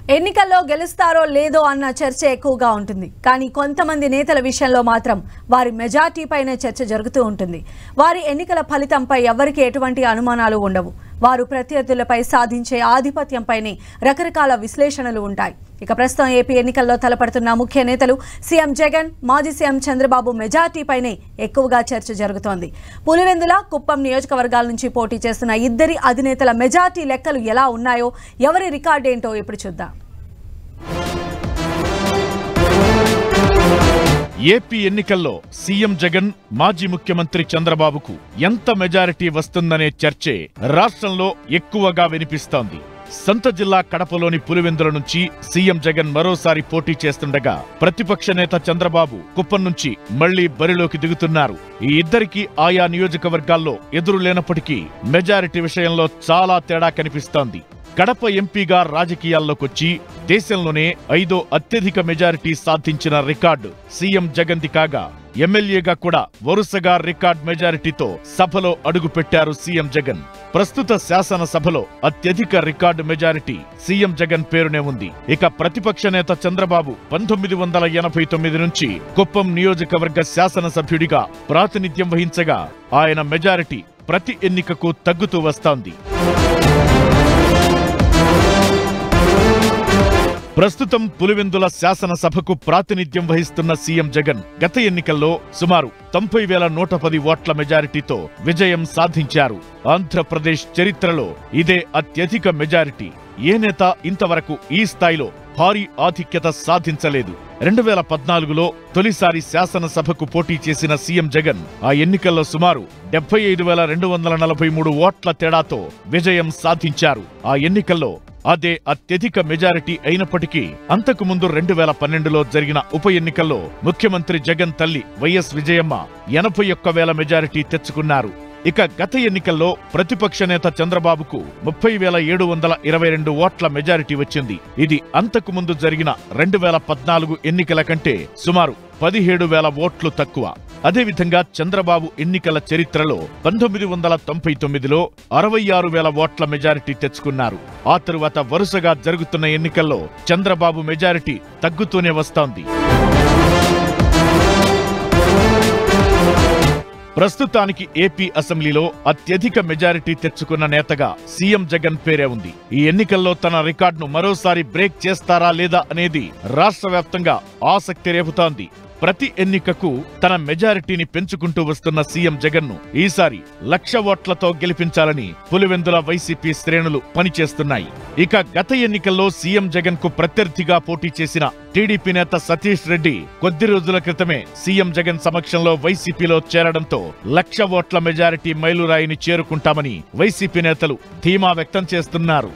ఎన్నికల్లో గెలుస్తారో లేదో అన్న చర్చ ఎక్కువగా ఉంటుంది కానీ కొంతమంది నేతల విషయంలో మాత్రం వారి మెజార్టీపైనే చర్చ జరుగుతూ ఉంటుంది వారి ఎన్నికల ఫలితంపై ఎవరికి ఎటువంటి అనుమానాలు ఉండవు వారు ప్రత్యర్థులపై సాధించే ఆధిపత్యంపైనే రకరకాల విశ్లేషణలు ఉంటాయి ఇక ప్రస్తుతం ఏపీ ఎన్నికల్లో తలపడుతున్న ముఖ్య నేతలు సీఎం జగన్ మాజీ సీఎం చంద్రబాబు మెజార్టీపైనే ఎక్కువగా చర్చ జరుగుతోంది పులివెందుల కుప్పం నియోజకవర్గాల నుంచి పోటీ చేస్తున్న ఇద్దరి అధినేతల మెజార్టీ లెక్కలు ఎలా ఉన్నాయో ఎవరి రికార్డ్ ఏంటో ఇప్పుడు చూద్దాం ఏపీ ఎన్నికల్లో సీఎం జగన్ మాజీ ముఖ్యమంత్రి చంద్రబాబుకు ఎంత మెజారిటీ వస్తుందనే చర్చే రాష్ట్రంలో ఎక్కువగా వినిపిస్తోంది సొంత జిల్లా కడపలోని పులివెందుల నుంచి సీఎం జగన్ మరోసారి పోటీ చేస్తుండగా ప్రతిపక్ష నేత చంద్రబాబు కుప్పం నుంచి మళ్లీ బరిలోకి దిగుతున్నారు ఈ ఇద్దరికి ఆయా నియోజకవర్గాల్లో ఎదురు లేనప్పటికీ మెజారిటీ విషయంలో చాలా తేడా కనిపిస్తోంది కడప ఎంపీగా రాజకీయాల్లోకొచ్చి దేశంలోనే ఐదో అత్యధిక మెజారిటీ సాధించిన రికార్డు సీఎం జగన్ది కాగా ఎమ్మెల్యేగా కూడా వరుసగా రికార్డ్ మెజారిటీతో సభలో అడుగుపెట్టారు సీఎం జగన్ ప్రస్తుత శాసనసభలో అత్యధిక రికార్డు మెజారిటీ సీఎం జగన్ పేరునే ఉంది ఇక ప్రతిపక్ష నేత చంద్రబాబు పంతొమ్మిది వందల ఎనభై తొమ్మిది నుంచి కుప్పం నియోజకవర్గ శాసనసభ్యుడిగా ప్రాతినిధ్యం వహించగా ఆయన మెజారిటీ ప్రతి ఎన్నికకు తగ్గుతూ వస్తోంది ప్రస్తుతం పులివెందుల శాసనసభకు ప్రాతినిధ్యం వహిస్తున్న సీఎం జగన్ గత ఎన్నికల్లో సుమారు తొంభై వేల నూట పది ఓట్ల మెజారిటీతో విజయం సాధించారు ఆంధ్రప్రదేశ్ చరిత్రలో ఇదే అత్యధిక మెజారిటీ ఏ నేత ఇంతవరకు ఈ స్థాయిలో భారీ ఆధిక్యత సాధించలేదు రెండు వేల పద్నాలుగులో తొలిసారి శాసనసభకు పోటీ చేసిన సీఎం జగన్ ఆ ఎన్నికల్లో సుమారు డెబ్బై ఐదు వేల రెండు వందల నలభై మూడు ఓట్ల తేడాతో విజయం సాధించారు ఆ ఎన్నికల్లో అదే అత్యధిక మెజారిటీ అయినప్పటికీ అంతకు ముందు రెండు వేల పన్నెండులో జరిగిన ఉప ఎన్నికల్లో ముఖ్యమంత్రి జగన్ తల్లి వైఎస్ విజయమ్మ ఎనభై ఒక్క వేల మెజారిటీ తెచ్చుకున్నారు ఇక గత ఎన్నికల్లో ప్రతిపక్ష నేత చంద్రబాబుకు ముప్పై వేల ఏడు వందల ఇరవై రెండు ఓట్ల మెజారిటీ వచ్చింది ఇది అంతకు ముందు జరిగిన రెండు వేల పద్నాలుగు ఎన్నికల కంటే సుమారు పదిహేడు వేల ఓట్లు తక్కువ అదేవిధంగా చంద్రబాబు ఎన్నికల చరిత్రలో పంతొమ్మిది వందల తొంభై తొమ్మిదిలో అరవై ఆరు వేల ఓట్ల మెజారిటీ తెచ్చుకున్నారు ఆ తరువాత వరుసగా జరుగుతున్న ఎన్నికల్లో చంద్రబాబు మెజారిటీ తగ్గుతూనే వస్తోంది ప్రస్తుతానికి ఏపీ అసెంబ్లీలో అత్యధిక మెజారిటీ తెచ్చుకున్న నేతగా సీఎం జగన్ పేరే ఉంది ఈ ఎన్నికల్లో తన రికార్డును మరోసారి బ్రేక్ చేస్తారా లేదా అనేది రాష్ట్ర వ్యాప్తంగా ఆసక్తి రేపుతోంది ప్రతి ఎన్నికకు తన మెజారిటీని పెంచుకుంటూ వస్తున్న సీఎం జగన్ ను ఈసారి లక్ష ఓట్లతో గెలిపించాలని పులివెందుల వైసీపీ శ్రేణులు పనిచేస్తున్నాయి ఇక గత ఎన్నికల్లో సీఎం జగన్ కు ప్రత్యర్థిగా పోటీ చేసిన టీడీపీ నేత సతీష్ రెడ్డి కొద్ది రోజుల క్రితమే సీఎం జగన్ సమక్షంలో వైసీపీలో చేరడంతో లక్ష ఓట్ల మెజారిటీ మైలురాయిని చేరుకుంటామని వైసీపీ నేతలు ధీమా వ్యక్తం చేస్తున్నారు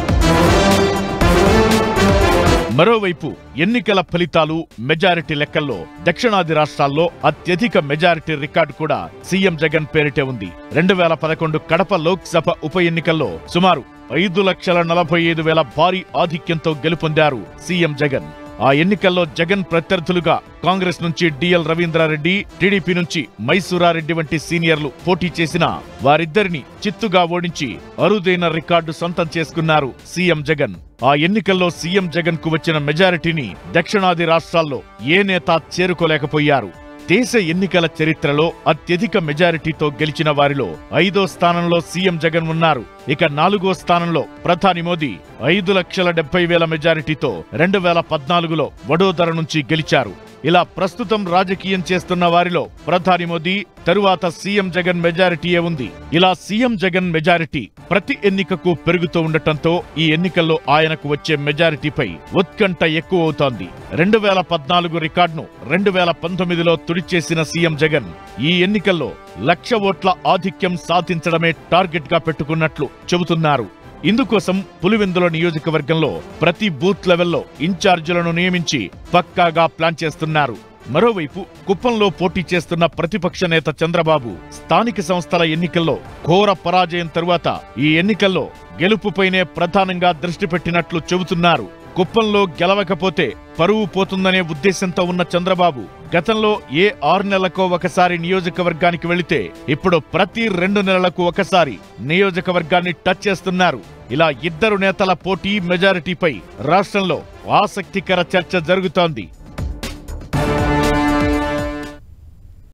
మరోవైపు ఎన్నికల ఫలితాలు మెజారిటీ లెక్కల్లో దక్షిణాది రాష్ట్రాల్లో అత్యధిక మెజారిటీ రికార్డు కూడా సీఎం జగన్ పేరిటే ఉంది రెండు వేల పదకొండు కడప లోక్సభ ఉప ఎన్నికల్లో సుమారు ఐదు లక్షల నలభై ఐదు వేల భారీ ఆధిక్యంతో గెలుపొందారు సీఎం జగన్ ఆ ఎన్నికల్లో జగన్ ప్రత్యర్థులుగా కాంగ్రెస్ నుంచి డిఎల్ రవీంద్రారెడ్డి టీడీపీ నుంచి మైసూరారెడ్డి వంటి సీనియర్లు పోటీ చేసినా వారిద్దరిని చిత్తుగా ఓడించి అరుదైన రికార్డు సొంతం చేసుకున్నారు సీఎం జగన్ ఆ ఎన్నికల్లో సీఎం జగన్ కు వచ్చిన మెజారిటీని దక్షిణాది రాష్ట్రాల్లో ఏ నేత చేరుకోలేకపోయారు దేశ ఎన్నికల చరిత్రలో అత్యధిక మెజారిటీతో గెలిచిన వారిలో ఐదో స్థానంలో సీఎం జగన్ ఉన్నారు ఇక నాలుగో స్థానంలో ప్రధాని మోదీ ఐదు లక్షల డెబ్బై వేల మెజారిటీతో రెండు వేల పద్నాలుగులో వడోదర నుంచి గెలిచారు ఇలా ప్రస్తుతం రాజకీయం చేస్తున్న వారిలో ప్రధాని మోదీ తరువాత సీఎం జగన్ మెజారిటీయే ఉంది ఇలా సీఎం జగన్ మెజారిటీ ప్రతి ఎన్నికకు పెరుగుతూ ఉండటంతో ఈ ఎన్నికల్లో ఆయనకు వచ్చే మెజారిటీపై ఉత్కంఠ ఎక్కువ అవుతోంది రెండు వేల పద్నాలుగు రికార్డును రెండు వేల పంతొమ్మిదిలో తుడిచేసిన సీఎం జగన్ ఈ ఎన్నికల్లో లక్ష ఓట్ల ఆధిక్యం సాధించడమే టార్గెట్ గా పెట్టుకున్నట్లు చెబుతున్నారు ఇందుకోసం పులివెందుల నియోజకవర్గంలో ప్రతి బూత్ లెవెల్లో ఇన్ఛార్జీలను నియమించి పక్కాగా ప్లాన్ చేస్తున్నారు మరోవైపు కుప్పంలో పోటీ చేస్తున్న ప్రతిపక్ష నేత చంద్రబాబు స్థానిక సంస్థల ఎన్నికల్లో ఘోర పరాజయం తరువాత ఈ ఎన్నికల్లో గెలుపుపైనే ప్రధానంగా దృష్టి పెట్టినట్లు చెబుతున్నారు కుప్పంలో గెలవకపోతే పరువు పోతుందనే ఉద్దేశంతో ఉన్న చంద్రబాబు గతంలో ఏ ఆరు నెలలకో ఒకసారి నియోజకవర్గానికి వెళితే ఇప్పుడు ప్రతి రెండు నెలలకు ఒకసారి నియోజకవర్గాన్ని టచ్ చేస్తున్నారు ఇలా ఇద్దరు నేతల పోటీ మెజారిటీపై రాష్ట్రంలో ఆసక్తికర చర్చ జరుగుతోంది